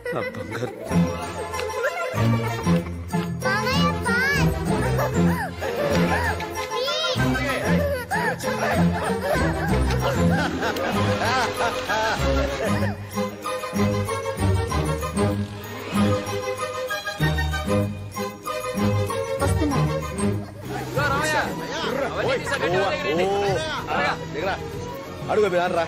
నా బంగారు మామయ్య పాస్ దిగరా అడుగు రా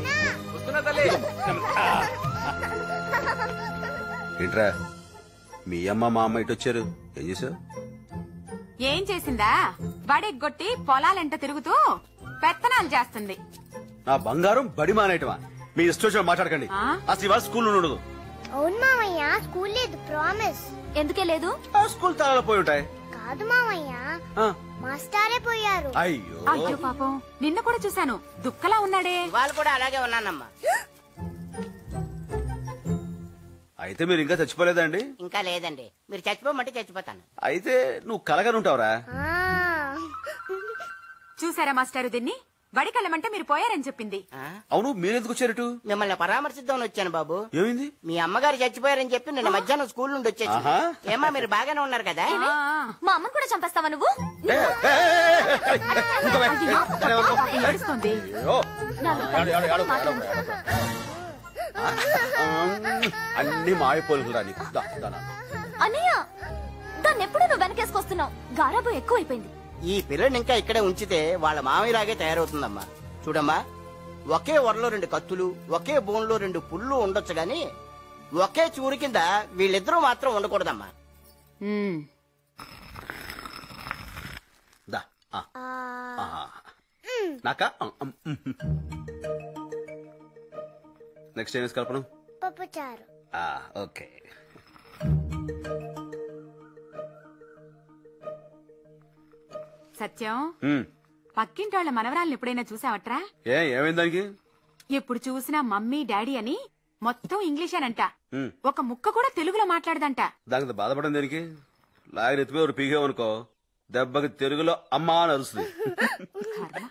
ఏంట్రా మీ అమ్మ మా అమ్మ ఇటు వచ్చారు ఏం చేసావు ఏం చేసిందా బడెగ్గొట్టి పొలాలెంట తిరుగుతూ పెత్తనాలు చేస్తుంది నా బంగారం బడి మానేయటమా మీ ఇష్టం వచ్చినట్టు మాట్లాడకండి ఆ? అసలు ఇవాళ స్కూల్ ఉండదు అవును మామయ్య స్కూల్ లేదు ప్రామిస్ ఎందుకే లేదు ఆ స్కూల్ తాళాలు పోయి ఉంటాయి కాదు మామయ్య ఆ, మాస్టారే పోయారు అయ్యో అయ్యో పాపం నిన్న కూడా చూశాను దుక్కలా ఉన్నాడే వాళ్ళు కూడా అలాగే ఉన్నానమ్మా అయితే మీరు ఇంకా చచ్చిపోలేదండి ఇంకా లేదండి మీరు చచ్చిపోమంటే చచ్చిపోతాను అయితే నువ్వు కలగానే ఉంటావురా ఆ. చూసారా మాస్టారు దీన్ని బడికెళ్ళమంటే మీరు పోయారని చెప్పింది ఆ? అవును మీరెందుకు వచ్చారటు మిమ్మల్ని పరామర్శిద్దామని వచ్చాను బాబు ఏమైంది మీ అమ్మగారు చచ్చిపోయారని చెప్పి నిన్న మధ్యాహ్నం స్కూల్ నుండి వచ్చేసి ఆహా. ఏమా మీరు బాగానే ఉన్నారు కదా ఆ, ఆ. మా అమ్మని కూడా చంపేస్తావా నువ్వు ఏ, ఏ, ఏ, ఏ, ఏ, ఏ, ఊరుకోవే. అయ్యో, సరే, ఊరుకో. పాపం ఏడుస్తోంది అయ్యో. ఏడు, ఏడు, ఏడు, ఏడు, ఏడు. ఆ, అన్ని మాయపోలుకురా నీకు దా, దా, దా. అన్నయ్య దాన్ని ఎప్పుడు నువ్వు వెనకేసుకొస్తున్నావు గారాబు ఎక్కువైపోయింది ఈ పిల్లని ఇంకా ఇక్కడే ఉంచితే వాళ్ళ మామయ్యలాగే తయారవుతుందమ్మా చూడమ్మా ఒకే వరలో రెండు కత్తులు ఒకే బోన్లో రెండు పుళ్ళు ఉండొచ్చు గాని ఒకే చూరు కింద వీళ్ళిద్దరూ మాత్రం ఉండకూడదమ్మా ఉమ్. దా, ఆ, ఆ. ఆ. నాకా నెక్స్ట్ ఏం కల్పన పప్పుచారు ఓకే సత్యం ఉమ్. పక్కింటి వాళ్ళ మనవరాలను ఎప్పుడైనా చూసావట్రా ఏ ఏమైంది దానికి ఎప్పుడు చూసినా మమ్మీ డాడీ అని మొత్తం ఇంగ్లీషేనంట ఉమ్. ఒక ముక్క కూడా తెలుగులో మాట్లాడదంట దానికి ఇంత బాధపడడం దేనికి లాగిన ఎత్తుకుని ఒక పీగామనుకో దెబ్బకి తెలుగులో అమ్మా అని అరుస్తుంది కర్మ.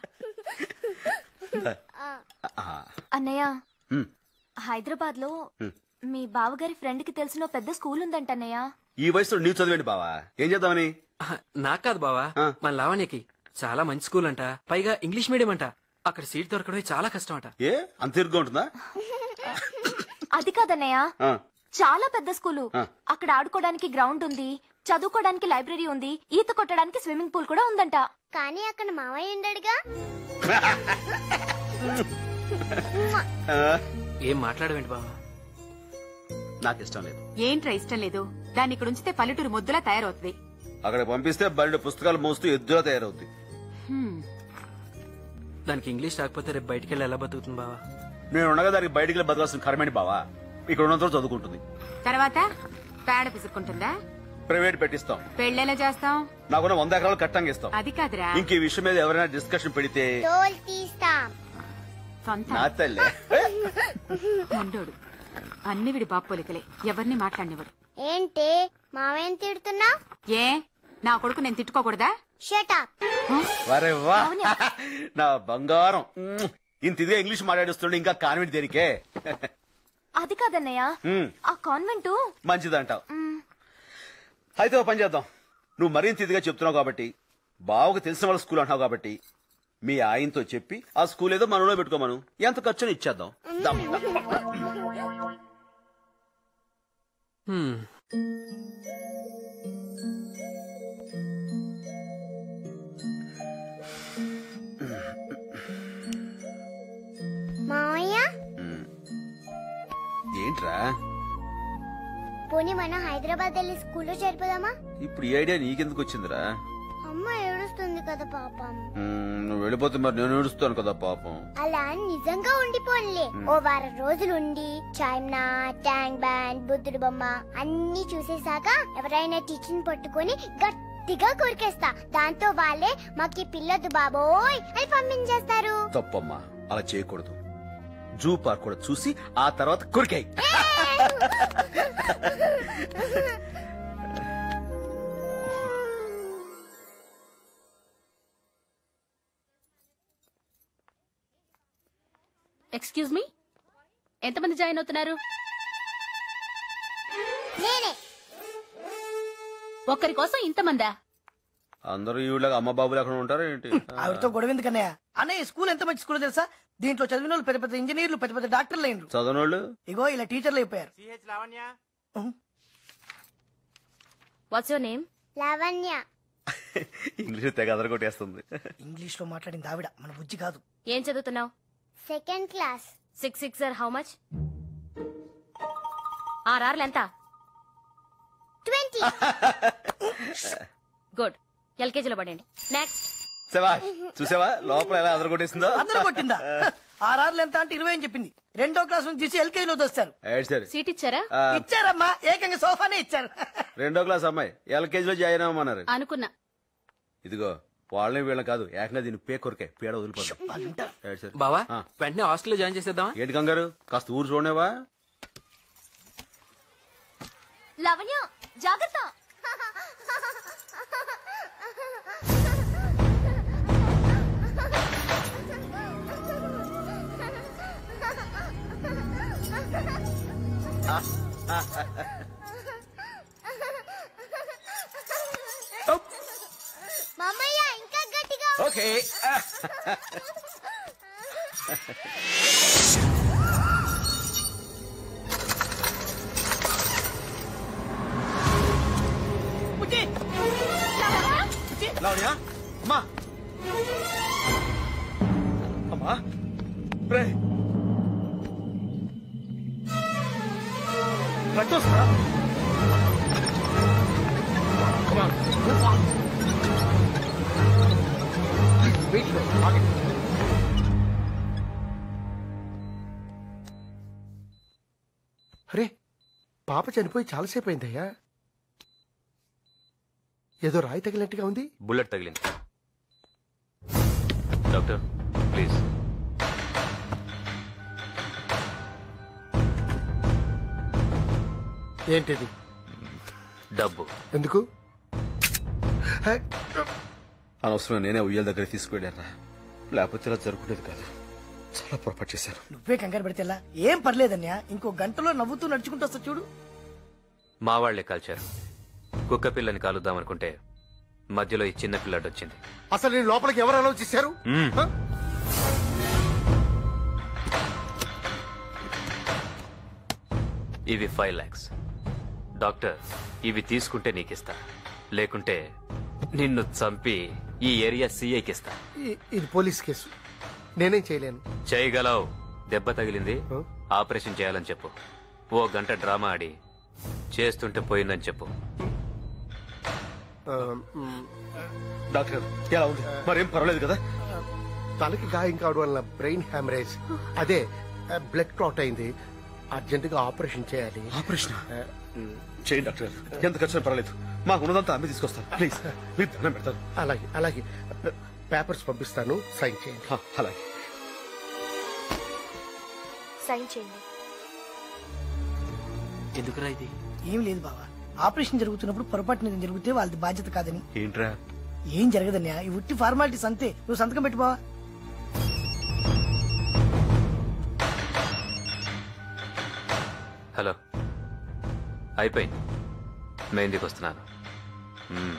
ఆ, అన్నయ్య ఉమ్. హైదరాబాద్ లో హ్మ్. మీ బావగారి ఫ్రెండ్ కి తెలిసిన ఓ పెద్ద స్కూల్ ఉందంట అన్నయ్య ఈ వయసులో నీవు చదివేంటి బావా ఏం చేద్దామని ఆహా, నాకు కాదు బావా ఆ. మన లావణ్యకి చాలా మంచి స్కూల్ అంట పైగా ఇంగ్లీష్ మీడియం అంట అక్కడ సీట్ దొరకడమే చాలా కష్టం అంట ఏ అంత ఇరుగ్గా ఉంటుందా అది కాదన్నయ్య ఆ, చాలా పెద్ద స్కూలు ఆ. అక్కడ ఆడుకోవడానికి గ్రౌండ్ ఉంది చదువుకోవడానికి లైబ్రరీ ఉంది ఈత కొట్టడానికి స్విమ్మింగ్ పూల్ కూడా ఉందంట కానీ అక్కడ మామయ్య ఉండడుగా ఆ, ఏం మాట్లాడవేంటి బావా నాకు ఇష్టం లేదు ఏంట్రా ఇష్టం లేదు దాన్ని ఇక్కడ ఉంచితే పల్లెటూరు ముద్దులా తయారవుతుంది అక్కడ పంపిస్తే బయట పుస్తకాలు మోస్తూ ఎద్దులా తయారవుద్ది హ్మ్. దానికి ఇంగ్లీష్ రాకపోతే రేపు బయటికి వెళ్ళి ఎలా బతుకుతుంది బావా నేను ఉండగా దానికి బయటికి వెళ్ళి బతకాల్సిన కర్మేంటి బావా ఇక్కడ ఉన్నంత వరకు చదువుకుంటుంది తర్వాత పేడ పిసుక్కుంటుందా ప్రైవేట్ పెట్టిస్తాం పెళ్ళెలా చేస్తాం నాకున్న వంద ఎకరాలు కట్టంగా ఇస్తాం అది కాదురా ఇంక ఈ విషయం మీద ఎవరైనా డిస్కషన్ పెడితే తోలు తీస్తాం సొంత నా తల్లే మండోడు అన్ని విడి బాపోలికలే ఎవరిని మాట్లాడినవాడు ఏంటి మామయ్యని తిడుతున్నా ఏ నా కొడుకు నేను తిట్టుకోకూడదా షటప్ వరే వా నా బంగారం మ్మ్. ఇంత ఇదిగా ఇంగ్లీష్ మాట్లాడిస్తుండే ఇంకా కాన్వెంట్ దేనికే అది కాదన్నయ్య మ్మ్. ఆ కాన్వెంట్ మంచిదంటావు అయితే ఓ పని చేద్దాం నువ్వు మరింత ఇదిగా చెప్తున్నావు కాబట్టి బావకు తెలిసిన వాళ్ళ స్కూల్ అంటున్నావు కాబట్టి మీ ఆయనతో చెప్పి ఆ స్కూల్ ఏదో మనలో పెట్టుకోమను ఎంత ఖర్చుని ఇచ్చేద్దాం దమ్, దమ్. హ్మ్. మామయ్య ఏంట్రా పోనీ మనం హైదరాబాద్ వెళ్ళి స్కూల్లో చేరిపోదామా ఇప్పుడు ఈ ఐడియా నీకెందుకు వచ్చిందిరా అమ్మ ఏడుస్తుంది కదా పాపం మ్మ్, నువ్వు వెళ్ళిపోతే మరి నేను ఏడుస్తాను కదా పాపం అలా నిజంగా ఉండిపోన్లే ఓ వారం రోజులు ఉండి చైనా ట్యాంక్ బ్యాండ్ బుద్ధుడు బొమ్మ అన్ని చూసేశాక ఎవరైనా టీచర్ పట్టుకొని గట్టిగా కొరికేస్తా దాంతో వాళ్ళే మాకి పిల్లదు బాబోయ్ అని పంపించేస్తారు తప్పమ్మా అలా చేయకూడదు జూ పార్క్ కూడా చూసి ఆ తర్వాత కొరికాయి ఎక్స్క్యూజ్ మీ ఎంతమంది జాయిన్ అవుతున్నారు నేనే ఒక్కరి కోసం ఇంతమందా అందరూ ఈవిడగా అమ్మ బాబులు ఎక్కడ ఉంటారు ఏంటి ఆవిడతో గొడవ ఎందుకన్నయ్య అన్నయ్య ఈ స్కూల్ ఎంత మంచి స్కూల్ తెలుసా దీంట్లో చదివిన వాళ్ళు పెద్ద పెద్ద ఇంజనీర్లు పెద్ద పెద్ద డాక్టర్లు అయినరు చదవనోళ్ళు ఇగో ఇలా టీచర్లు అయిపోయారు what's your name Lavanya English తెగ అదరగొట్టేస్తుంది ఇంగ్లీష్ లో మాట్లాడింది ఆవిడ మన బుజ్జి కాదు ఏం చదువుతున్నావు second class six six sir how much ఆర్ఆర్లు ఎంత ట్వంటీ గుడ్ ఎల్కేజీలో పడండి నెక్స్ట్ సేవా చూసావా లోపల ఎలా అదరగొట్టేసిందో అందరూ కొట్టిందా ఆర్ఆర్లు ఎంత అంటే ఇరవై అని చెప్పింది రెండో క్లాస్ నుంచి తీసి ఎల్కేజీ లో దోస్తారు ఏడు సరే సీట్ ఇచ్చారా ఆ, ఇచ్చారమ్మా ఏకంగా సోఫానే ఇచ్చారు రెండో క్లాస్ అమ్మాయి ఎల్కేజీ లో జాయిన్ అవ్వమన్నారు అనుకున్నా ఇదిగో వాళ్ళని వీళ్ళని కాదు ఏకంగా దీన్ని పే కొరికే పేడ వదిలిపోతాం వాళ్ళంటారు. ఏడు సరే. బావా ఆ. వెంటనే హాస్టల్లో జాయిన్ చేసేద్దామా ఏంటి కంగారు కాస్త ఊరు చూడనేవా లవణ్య జాగ్రత్త మామయ్య ఇంకా గట్టిగా ఓకే బుజ్జి లావణ్య అమ్మా అమ్మా రే రక్తం వస్తుందా? Come on, move on. Wait, wait, ఆగండి. అరే పాప చనిపోయి చాలాసేపు అయిందయ్యా ఏదో రాయి తగిలినట్టుగా ఉంది బుల్లెట్ తగిలింది డాక్టర్ ప్లీజ్ ఏంటిది డబ్బు ఎందుకు హే, అనవసరం నేనే ఉయ్యాల దగ్గర తీసుకువెళ్ళారా లేకపోతే ఇలా జరుగుతుంది కాదు చాలా పొరపాటు చేశాను నువ్వే కంగారు పెడితే ఎలా? ఏం పర్లేదన్యా ఇంకో గంటలో నవ్వుతూ నడుచుకుంటూ వస్తా చూడు మా వాళ్లే కాల్చారు కుక్క పిల్లని కాలుద్దామనుకుంటే మధ్యలో ఈ చిన్న పిల్లాడు వచ్చింది అసలు నేను లోపలికి ఎవరు అలౌ చేశారు మ్మ్. హ? ఇవి ఫైవ్ లాక్స్ డాక్టర్ ఇవి తీసుకుంటే నీకిస్తా లేకుంటే నిన్ను చంపి ఈ ఏరియా సీఐకి ఇస్తా ఇ- ఇది పోలీస్ కేసు నేనేం చేయలేను చేయగలవు దెబ్బ తగిలింది హ? ఆపరేషన్ చేయాలని చెప్పు ఓ గంట డ్రామా ఆడి చేస్తుంటే పోయిందని చెప్పు ఆ, మ్, డాక్టర్ ఎలా ఉంది మరేం పర్వాలేదు కదా తలకి గాయం కావడం వల్ల బ్రెయిన్ హ్యామరేజ్ అదే బ్లడ్ క్లాట్ అయింది అర్జెంట్ గా ఆపరేషన్ చేయాలి ఆపరేషన్ ఆ, మ్, చేయండి డాక్టర్ గారు ఎంత ఖర్చు పర్వాలేదు మాకు ఉన్నదంతా అమ్మి తీసుకొస్తాను ప్లీజ్ మీరు దండం పెడతాను అలాగే అలాగే పేపర్స్ పంపిస్తాను సైన్ చేయండి హ, అలాగే సైన్ చేయండి ఎందుకురా ఇది ఏం లేదు బావా ఆపరేషన్ జరుగుతున్నప్పుడు పొరపాటు నేను జరిగితే వాళ్ళది బాధ్యత కాదని ఏంట్రా ఏం జరగదన్యా ఈ ఉట్టి ఫార్మాలిటీస్ అంతే నువ్వు సంతకం పెట్టు బావా హలో అయిపోయింది మెహందీకి వస్తున్నాను మ్మ్.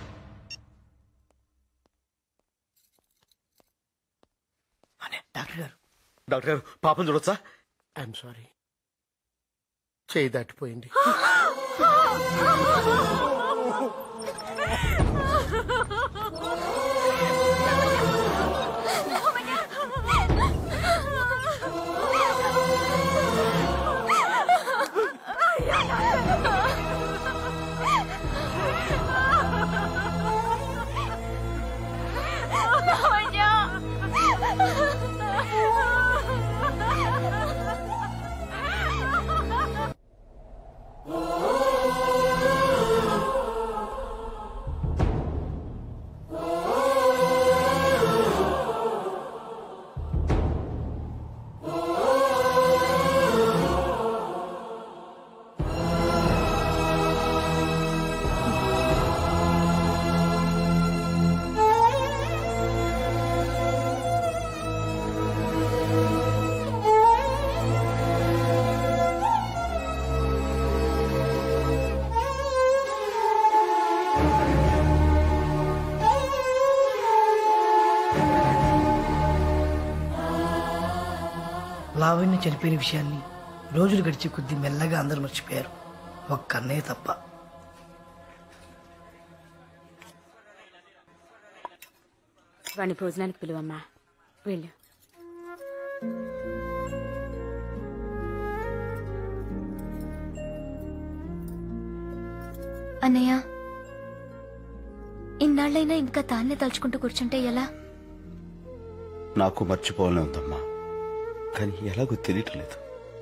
అనే డాక్టర్ గారు డాక్టర్ గారు పాపం చూడొచ్చా ఐఎమ్ సారీ చేయి దాటిపోయింది లావణ్య చనిపోయిన విషయాన్ని రోజులు గడిచే కొద్దీ మెల్లగా అందరూ మర్చిపోయారు ఒక్క అన్నయ్య తప్ప వాడిని భోజనానికి పిలువమ్మా వెళ్ళు అన్నయ్య ఇన్నాళ్ళైనా ఇంకా తాన్నే తలుచుకుంటూ కూర్చుంటే ఎలా నాకు మర్చిపోవాలని ఉందమ్మా కానీ ఎలాగో తెలియట్లేదు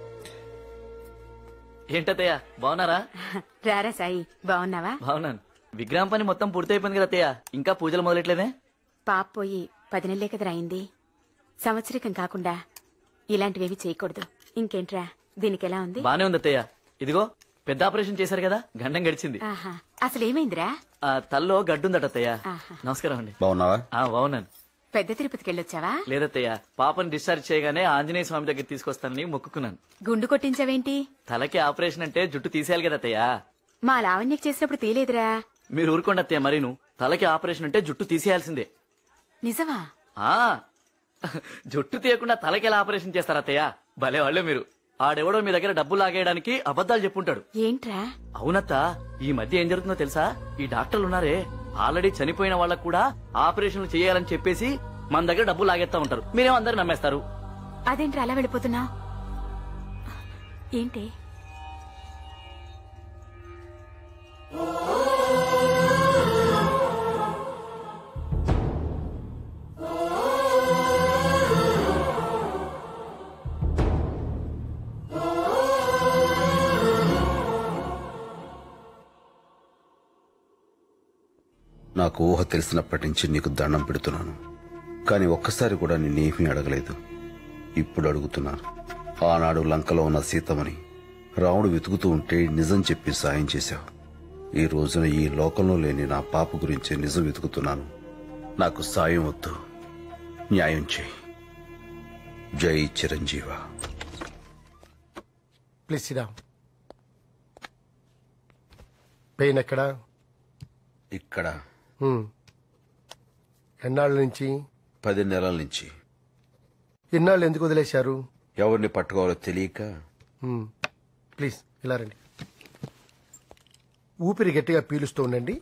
ఏంటత్తయ్య బాగున్నారా రారా సాయి బాగున్నావా బాగున్నాను విగ్రహం పని మొత్తం పూర్తయిపోయింది కదా అత్తయ్య ఇంకా పూజలు మొదలెట్లేదే పాప పోయి పది నెలలే కదరా అయింది సంవత్సరికం కాకుండా ఇలాంటివేవి చేయకూడదు ఇంకేంట్రా దీనికి ఎలా ఉంది బానే ఉంది అత్తయ్య ఇదిగో పెద్ద ఆపరేషన్ చేశారు కదా గండం గడిచింది ఆహా అసలు ఏమైందిరా ఆ తల్లో గడ్డుందట అత్తయ్య ఆహా. నమస్కారం అండి బాగున్నావా ఆ బాగున్నాను పెద్ద తిరుపతికి వెళ్ళొచ్చావా లేదత్తయ్య పాపని డిశ్చార్జ్ చేయగానే ఆంజనేయ స్వామి దగ్గర తీసుకొస్తానని మొక్కుకున్నాను గుండు కొట్టించావేంటి తలకి ఆపరేషన్ అంటే జుట్టు తీసేయాలి కదా అత్తయ్య మా లావణ్యకి చేసినప్పుడు తీలేదురా మీరు ఊరుకోండి అత్తయ్య మరీను తలకి ఆపరేషన్ అంటే జుట్టు తీసేయాల్సిందే నిజమా ఆ జుట్టు తీయకుండా తలకి ఎలా ఆపరేషన్ చేస్తారు అత్తయ్య భలే వాళ్ళే మీరు ఆడెవడో మీ దగ్గర డబ్బులు లాగేయడానికి అబద్ధాలు చెప్పుంటాడు ఏంట్రా అవునత్త ఈ మధ్య ఏం జరుగుతుందో తెలుసా ఈ డాక్టర్లు ఉన్నారే ఆల్రెడీ చనిపోయిన వాళ్ళకు కూడా ఆపరేషన్లు చేయాలని చెప్పేసి మన దగ్గర డబ్బులు లాగేస్తా ఉంటారు మీరేమో అందరు నమ్మేస్తారు అదేంట్రా అలా వెళ్ళిపోతున్నావు ఏంటి నాకు ఊహ తెలిసినప్పటి నుంచి నీకు దండం పెడుతున్నాను కానీ ఒక్కసారి కూడా నిన్నేమీ అడగలేదు ఇప్పుడు అడుగుతున్నాను ఆనాడు లంకలో ఉన్న సీతమని రాముడు వెతుకుతూ ఉంటే నిజం చెప్పి సాయం చేశావు ఈ రోజున ఈ లోకంలో లేని నా పాప గురించి నిజం వెతుకుతున్నాను నాకు సాయం వద్దు న్యాయం చేయి జై చిరంజీవ ప్లీజ్ సిరా పెయిన్ ఎక్కడా ఇక్కడ హ్మ్. ఎన్నాళ్ళ నుంచి పది నెలల నుంచి ఎన్నాళ్ళు ఎందుకు వదిలేశారు ఎవరిని పట్టుకోవాలో తెలియక హ్మ్. ప్లీజ్ ఇలా రండి ఊపిరి గట్టిగా పీలుస్తూ ఉండండి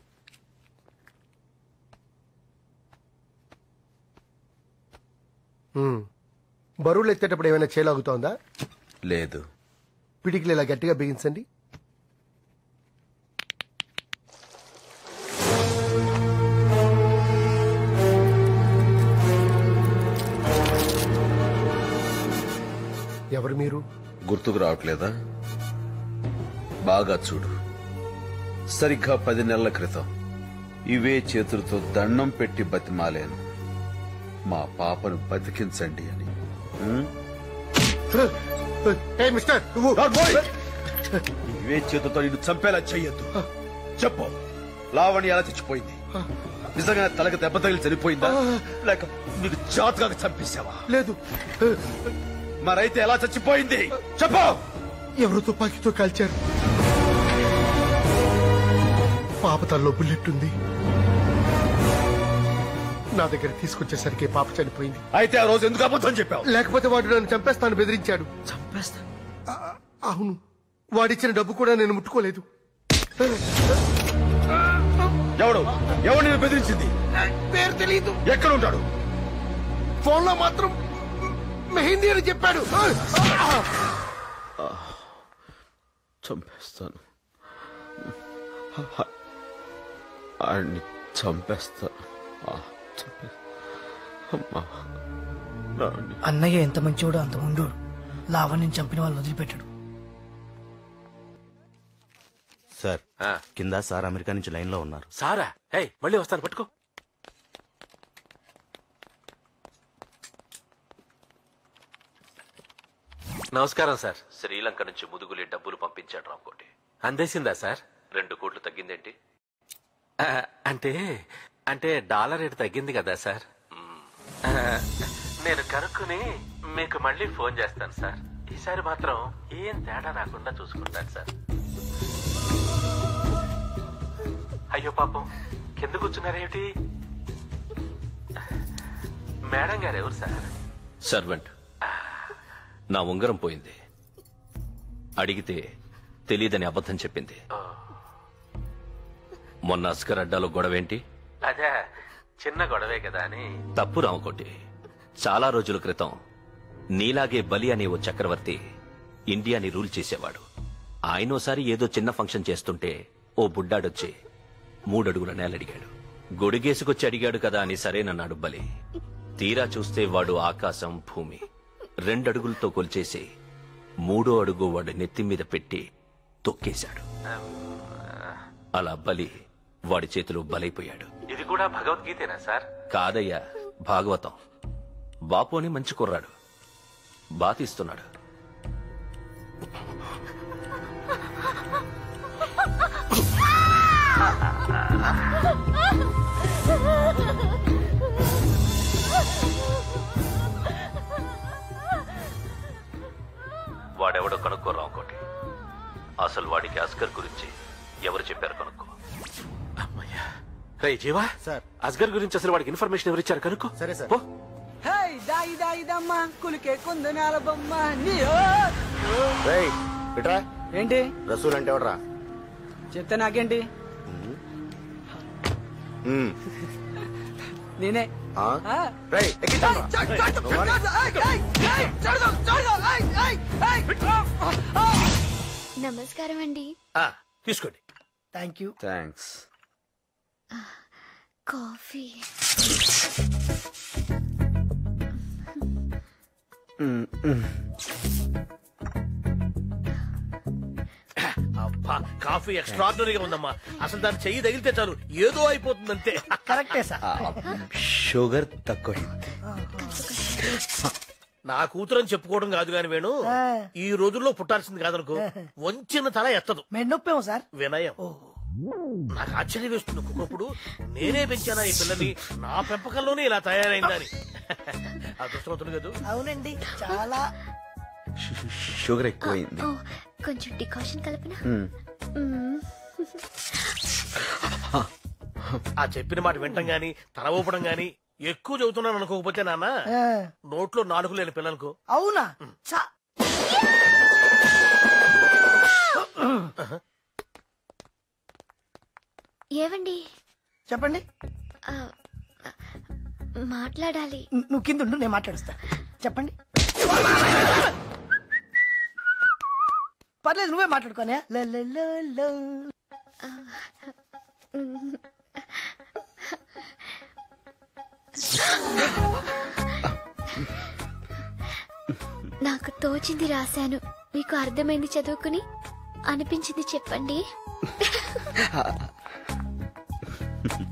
హ్మ్. బరువులు ఎత్తేటప్పుడు ఏమైనా చేలాగుతోందా లేదు పిడికిలు ఇలా గట్టిగా బిగించండి ఎవరు మీరు గుర్తుకు రావట్లేదా బాగా చూడు సరిగ్గా పది నెలల క్రితం ఇవే చేతులతో దండం పెట్టి బతిమాలేను మా పాపను బతికించండి అని ఉం? ఏ మిస్టర్ నువ్వు నార్మోయ్! ఇవే చేతులతో నిన్ను చంపేలా చెయ్యొద్దు చెప్పు లావణ్య ఎలా చచ్చిపోయింది నిజంగా తలకి దెబ్బ తగిలి చనిపోయిందా లేక నీకు జాతకాగా చంపేశావా లేదు మరైతే ఎలా చచ్చిపోయింది చెప్పు ఎవరు తుపాకీతో కాల్చారు పాప తనలో బుల్లెట్ ఉంది నా దగ్గర తీసుకొచ్చేసరికి పాప చనిపోయింది అయితే ఆ రోజు ఎందుకు అబద్ధం చెప్పావు లేకపోతే వాడు నన్ను చంపేస్తాను బెదిరించాడు చంపేస్తా ఆ- అవును వాడిచ్చిన డబ్బు కూడా నేను ముట్టుకోలేదు ఎవడు ఎవడు నేను బెదిరించింది పేరు తెలియదు ఎక్కడ ఉంటాడు ఫోన్ లో మాత్రం మెహిందీ అని చెప్పాడు చంపేస్తాను ఆయన్ని చంపేస్తాను ఆ, చంపే- అమ్మా నాన్ని. అన్నయ్య ఎంత మంచివాడో అంత ఉండోడు లావణ్యం చంపిన వాళ్ళు వదిలిపెట్టాడు సార్ కింద సార్ అమెరికా నుంచి లైన్ లో ఉన్నారు సారా హే మళ్ళీ వస్తాను పట్టుకో నమస్కారం సార్ శ్రీలంక నుంచి ముదుగులే డబ్బులు పంపించాడు రామ్కోటి అందేసిందా సార్ రెండు కోట్లు తగ్గిందేంటి ఆ, అంటే అంటే డాలర్ రేటు తగ్గింది కదా సార్ ఆ, నేను కనుక్కుని మీకు మళ్ళీ ఫోన్ చేస్తాను సార్ ఈసారి మాత్రం ఏం తేడా రాకుండా చూసుకుంటాను సార్ అయ్యో పాపం కింద కూర్చున్నారేమిటి మేడం గారు ఎవరు సార్ సర్వెంట్ నా ఉంగరం పోయింది అడిగితే తెలియదని అబద్ధం చెప్పింది మొన్న అస్కర్ అడ్డాలో గొడవేంటి అదే చిన్న గొడవే కదా అని తప్పు రామకోటి చాలా రోజుల క్రితం నీలాగే బలి అనే ఓ చక్రవర్తి ఇండియాని రూల్ చేసేవాడు ఆయనోసారి ఏదో చిన్న ఫంక్షన్ చేస్తుంటే ఓ బుడ్డాడొచ్చి మూడడుగుల నేలడిగాడు గొడిగేసుకొచ్చి అడిగాడు కదా అని సరేనన్నాడు బలి తీరా చూస్తే వాడు ఆకాశం భూమి రెండడుగులతో కొల్చేసి మూడో అడుగు వాడి నెత్తి మీద పెట్టి తొక్కేశాడు అలా బలి వాడి చేతిలో బలైపోయాడు ఇది కూడా భగవద్గీతేనా సార్ కాదయ్యా భాగవతం బాపోని మంచి కుర్రాడు బాతిస్తున్నాడు వాడెవడో కనుక్కోరా ఇంకోటి అసలు వాడికి అస్కర్ గురించి ఎవరు చెప్పారు కనుక్కో రే జీవా సార్ అస్గర్ గురించి అసలు వాడికి ఇన్ఫర్మేషన్ ఎవరిచ్చారు కనుక్కో సరే సార్ హై దాయి దాయి దమ్మ కులికే కొందనాల బొమ్మ నీయో ఇట్రా ఏంటి రసూల్ అంటే ఎవడరా చెప్తే నాకేంటి నేనే ఆ? రేయ్, ఎక్కించండి రా. చ- చ- చ- నువ్వు అని. ఏయ్, ఏయ్, ఏయ్, జరగదు, జరగదు, ఏయ్, ఏయ్, ఏయ్. నమస్కారం అండి తీసుకోండి థ్యాంక్ యూ థ్యాంక్స్ కాఫీ అబ్బా కాఫీ ఎక్స్ట్రాడినరీగా ఉందమ్మా అసలు దాన్ని చెయ్యి తగిలితే చాలు ఏదో అయిపోతుందంతే కరెక్టే సార్ షుగర్ తక్కువ నా కూతురని చెప్పుకోవడం కాదు గాని వేణు ఈ రోజుల్లో పుట్టాల్సింది కాదనుకో వంచిన తల ఎత్తదు మేము నొప్పేమో సార్ వినయం నాకు ఆశ్చర్యం వేస్తుంది ఒక్కొక్కప్పుడు నేనే పెంచానా ఈ పిల్లని నా పెంపకంలోనే ఇలా తయారైందని అదృష్టవంతుడు కదా అవునండి చాలా షుగర్ ఎక్కువైంది ఓ కొంచెం డికాషన్ కలపనా మ్మ్. మ్మ్. ఆ చెప్పిన మాట వింటం గాని తల ఊపడం గాని ఎక్కువ చదువుతున్నాను అనుకోకపోతే నాన్న ఆ, నోట్లో నాలుగు లేని పిల్లలకు అవునా చా ఏవండి చెప్పండి ఆ, మాట్లాడాలి ను- నువ్వు కింద ఉండు నేను మాట్లాడుస్తా చెప్పండి పర్లేదు నువ్వే మాట్లాడుకోనే నాకు తోచింది రాశాను మీకు అర్థమైంది చదువుకుని అనిపించింది చెప్పండి